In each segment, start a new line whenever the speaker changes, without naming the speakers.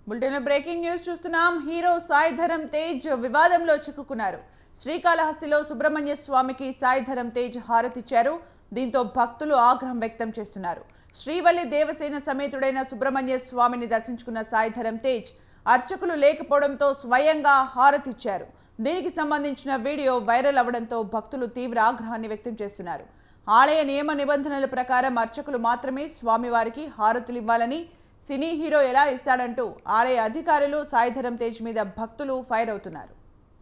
Bulletin breaking news చూస్తున్నాం hero Sai Dharam Tej వివాదంలో చిక్కుకున్నారు శ్రీకాళహస్తిలో సుబ్రహ్మణ్య స్వామికి సాయి ధరమ్ తేజ్ హారతిచ్చారు దీంతో భక్తులు ఆగ్రహం వ్యక్తం చేస్తున్నారు శ్రీవల్లి దేవసేన సమేతుడైన సుబ్రహ్మణ్య స్వామిని దర్శించుకున్న సాయి ధరమ్ తేజ్ అర్చకులు లేకపోవడంతో స్వయంగా హారతిచ్చారు దీనికి సంబంధించిన వీడియో వైరల్ అవడంతో భక్తులు తీవ్ర ఆగ్రహాన్ని వ్యక్తం చేస్తున్నారు ఆలయ నియమ నిబంధనల ప్రకారం అర్చకులు మాత్రమే స్వామివారికి హారతులు ఇవ్వాలని సినీ హీరో ఎలా ఇస్తాడంటూ ఆలయ అధికారులు సాయిధరం తేజ్ మీద భక్తులు ఫైర్ అవుతున్నారు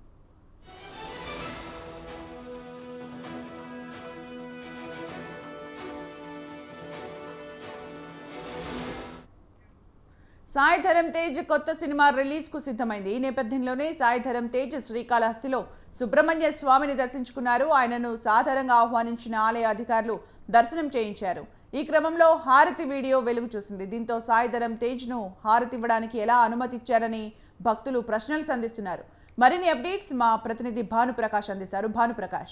సాయి ధరమ్ తేజ్ కొత్త సినిమా రిలీజ్ కు సిద్ధమైంది ఈ నేపథ్యంలోనే సాయి ధరమ్ తేజ్ శ్రీకాళహస్తిలో సుబ్రహ్మణ్య స్వామిని దర్శించుకున్నారు ఆయనను సాధారణంగా ఆహ్వానించిన ఆలయ అధికారులు దర్శనం చేయించారు ఈ క్రమంలో హారతి వీడియో వెలుగు చూసింది దీంతో సాయి ధరమ్ తేజ్ ను హారతి ఇవ్వడానికి ఎలా అనుమతిచ్చారని భక్తులు ప్రశ్నలు సంధిస్తున్నారు మరిన్ని అప్డేట్స్ మా ప్రతినిధి భానుప్రకాష్ అందిస్తారు భానుప్రకాష్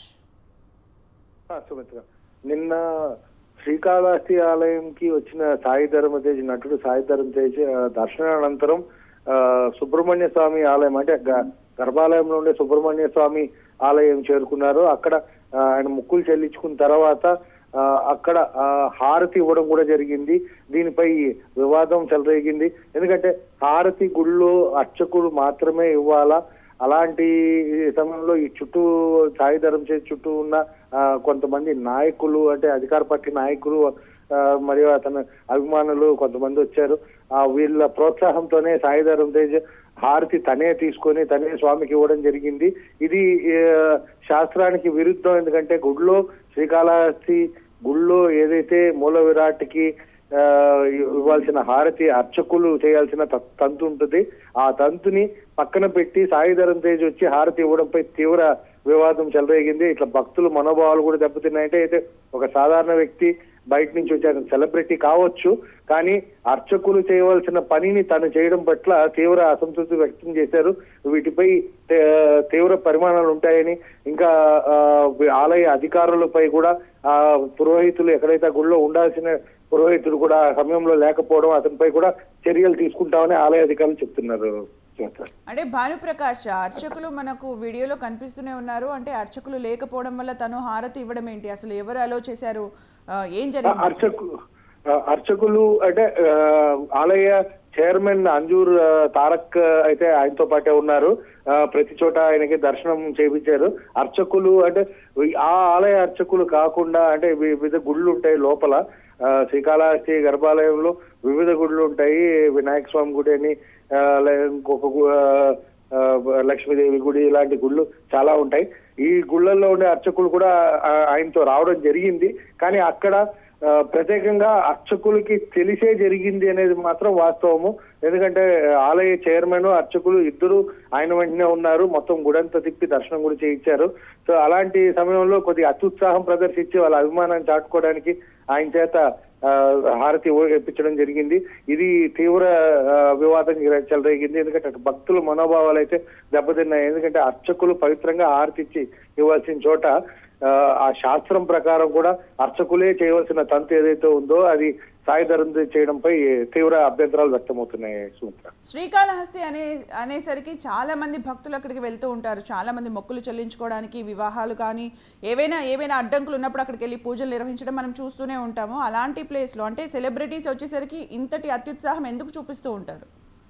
ఆ, సుమిత్ర నిన్న శ్రీకాళహస్తి ఆలయంకి వచ్చిన సాయి ధర్మ తేజ్ నటుడు సాయి ధర్మ తేజ్ ఆ, దర్శనానంతరం ఆ, సుబ్రహ్మణ్య స్వామి ఆలయం అంటే గ- గర్భాలయంలో ఉండే సుబ్రహ్మణ్య స్వామి ఆలయం చేరుకున్నారు అక్కడ ఆ, ఆయన ముక్కులు చెల్లించుకున్న తర్వాత ఆ, అక్కడ ఆ, హారతి ఇవ్వడం కూడా జరిగింది దీనిపై వివాదం చెలరేగింది ఎందుకంటే హారతి గుళ్ళో అర్చకుడు మాత్రమే ఇవ్వాలా అలాంటి సమయంలో ఈ చుట్టూ సాయి ధరం చేసి చుట్టూ ఉన్న ఆ, కొంతమంది నాయకులు అంటే అధికార పార్టీ నాయకులు ఆ, మరియు అతని అభిమానులు కొంతమంది వచ్చారు ఆ వీళ్ళ ప్రోత్సాహంతోనే సాయి ధరం తేజ్ హారతి తనే తీసుకొని తనే స్వామికి ఇవ్వడం జరిగింది ఇది ఆ, శాస్త్రానికి విరుద్ధం ఎందుకంటే గుడిలో శ్రీకాళహస్తి గుళ్ళో ఏదైతే మూల విరాట్కి ఆ, ఇవ్వాల్సిన హారతి అర్చకులు చేయాల్సిన త- తంతు ఉంటుంది ఆ తంతుని పక్కన పెట్టి సాయిధరం తేజ్ వచ్చి హారతి ఇవ్వడంపై తీవ్ర వివాదం చెలరేగింది ఇట్లా భక్తులు మనోభావాలు కూడా దెబ్బతిన్నాయంటే అయితే ఒక సాధారణ వ్యక్తి బయట నుంచి వచ్చారు సెలబ్రిటీ కావచ్చు కానీ అర్చకులు చేయవలసిన పనిని తను చేయడం పట్ల తీవ్ర అసంతృప్తి వ్యక్తం చేశారు వీటిపై తే- తీవ్ర పరిమాణాలు ఉంటాయని ఇంకా ఆ, ఆలయ అధికారులపై కూడా ఆ పురోహితులు ఎక్కడైతే ఆ గుళ్ళో ఉండాల్సిన పురోహితుడు కూడా ఆ సమయంలో లేకపోవడం అతనిపై కూడా చర్యలు తీసుకుంటామని ఆలయ అధికారులు చెప్తున్నారు సుమిత్ర.
అంటే భానుప్రకాష్ అర్చకులు మనకు వీడియోలో కనిపిస్తూనే ఉన్నారు అంటే అర్చకులు లేకపోవడం వల్ల తను హారతి ఇవ్వడం ఏంటి అసలు ఎవరు అలో చేశారు ఆ, ఏం జరిగింది అసలు?
అర్చకులు అర్చకులు అంటే ఆ, ఆలయ చైర్మన్ అంజూర్ ఆ, తారక్ అయితే ఆయనతో పాటే ఉన్నారు ఆ, ప్రతి చోట ఆయనకి దర్శనం చేయించారు అర్చకులు అంటే ఆ ఆలయ అర్చకులు కాకుండా అంటే వి- వివిధ గుళ్ళు ఉంటాయి లోపల ఆ, శ్రీకాళహస్తి గర్భాలయంలో వివిధ గుళ్ళు ఉంటాయి వినాయక స్వామి గుడి అని ఆ, లే- ఇంకొక గు- ఆ, ఆ, లక్ష్మీదేవి గుడి ఇలాంటి గుళ్ళు చాలా ఉంటాయి ఈ గుళ్ళల్లో ఉండే అర్చకులు కూడా ఆ, ఆయనతో రావడం జరిగింది కానీ అక్కడ ఆ, ప్రత్యేకంగా అర్చకులకి తెలిసే జరిగింది అనేది మాత్రం వాస్తవము ఎందుకంటే ఆలయ చైర్మన్ అర్చకులు ఇద్దరు ఆయన వెంటనే ఉన్నారు మొత్తం గుడంతా తిప్పి దర్శనం కూడా చేయించారు సో అలాంటి సమయంలో కొద్దిగా అత్యుత్సాహం ప్రదర్శించి వాళ్ళ అభిమానాన్ని చాటుకోవడానికి ఆయన చేత ఆ, హారతి ఇప్పించడం జరిగింది ఇది తీవ్ర ఆ, వివాదం చెలరేగింది ఎందుకంటే అటు భక్తుల మనోభావాలు అయితే దెబ్బతిన్నాయి ఎందుకంటే అర్చకులు పవిత్రంగా హారతి ఇచ్చి ఇవ్వాల్సిన చోట ఆ, ఆ శాస్త్రం ప్రకారం కూడా అర్చకులే చేయవలసిన తంతు ఏదైతే ఉందో అది సాయిధరం చేయడంపై తీవ్ర అభ్యంతరాలు వ్యక్తమవుతున్నాయి సుమిత్ర
శ్రీకాళహస్తి అనే అనేసరికి చాలా మంది భక్తులు అక్కడికి వెళ్తూ ఉంటారు చాలా మంది మొక్కులు చెల్లించుకోవడానికి వివాహాలు కానీ ఏవైనా ఏవైనా అడ్డంకులు ఉన్నప్పుడు అక్కడికి వెళ్ళి పూజలు నిర్వహించడం మనం చూస్తూనే ఉంటాము అలాంటి ప్లేస్లో అంటే సెలబ్రిటీస్ వచ్చేసరికి ఇంతటి అత్యుత్సాహం ఎందుకు చూపిస్తూ ఉంటారు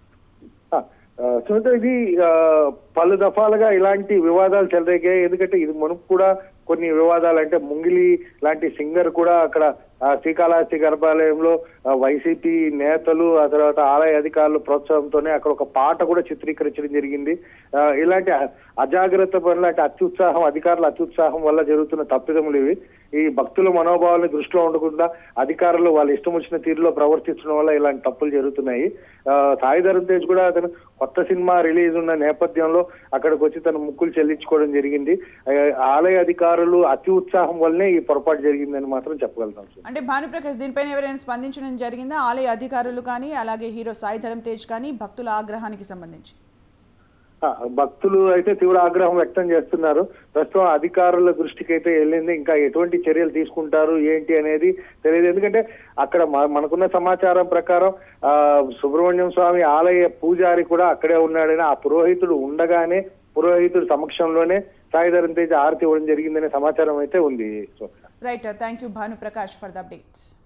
ఆ, ఆ, సుమిత్ర ఇది ఆ, పలు దఫాలుగా ఇలాంటి వివాదాలు చెలరేగాయి ఎందుకంటే ఇది మునుపు కూడా కొన్ని వివాదాలు అంటే ముంగిలి లాంటి సింగర్ కూడా అక్కడ ఆ, శ్రీకాళహస్తి గర్భాలయంలో ఆ, వైసీపీ నేతలు ఆ తర్వాత ఆలయ అధికారుల ప్రోత్సాహంతోనే అక్కడ ఒక పాట కూడా చిత్రీకరించడం జరిగింది ఆ, ఇలాంటి అ- అజాగ్రత్త పనులు అంటే అత్యుత్సాహం అధికారుల అత్యుత్సాహం వల్ల జరుగుతున్న తప్పిదములు ఇవి ఈ భక్తుల మనోభావాలను దృష్టిలో ఉండకుండా అధికారులు వాళ్ళ ఇష్టం వచ్చిన తీరులో ప్రవర్తించడం వల్ల ఇలాంటి తప్పులు జరుగుతున్నాయి ఆ, సాయి ధరమ్ తేజ్ కూడా అతను కొత్త సినిమా రిలీజ్ ఉన్న నేపథ్యంలో అక్కడికి వచ్చి తన ముక్కులు చెల్లించుకోవడం జరిగింది ఆ, ఆలయ అధికారులు అతి ఉత్సాహం వల్లనే ఈ పొరపాటు జరిగిందని మాత్రం చెప్పగలుగుతాం సార్.
అంటే భానుప్రకాష్ దీనిపైన ఎవరైనా స్పందించడం జరిగిందా ఆలయ అధికారులు కానీ అలాగే హీరో సాయి ధరమ్ తేజ్ కానీ భక్తుల ఆగ్రహానికి సంబంధించి
ఆ, భక్తులు అయితే తీవ్ర ఆగ్రహం వ్యక్తం చేస్తున్నారు ప్రస్తుతం అధికారుల దృష్టికి అయితే వెళ్ళింది ఇంకా ఎటువంటి చర్యలు తీసుకుంటారు ఏంటి అనేది తెలియదు ఎందుకంటే అక్కడ మ- మనకున్న సమాచారం ప్రకారం ఆ సుబ్రహ్మణ్యం స్వామి ఆలయ పూజారి కూడా అక్కడే ఉన్నాడని ఆ పురోహితుడు ఉండగానే పురోహితుడి సమక్షంలోనే సాయిధరం తేజ్ ఆరతి ఇవ్వడం జరిగిందనే సమాచారం అయితే ఉంది
right thank you Bhanuprakash for the updates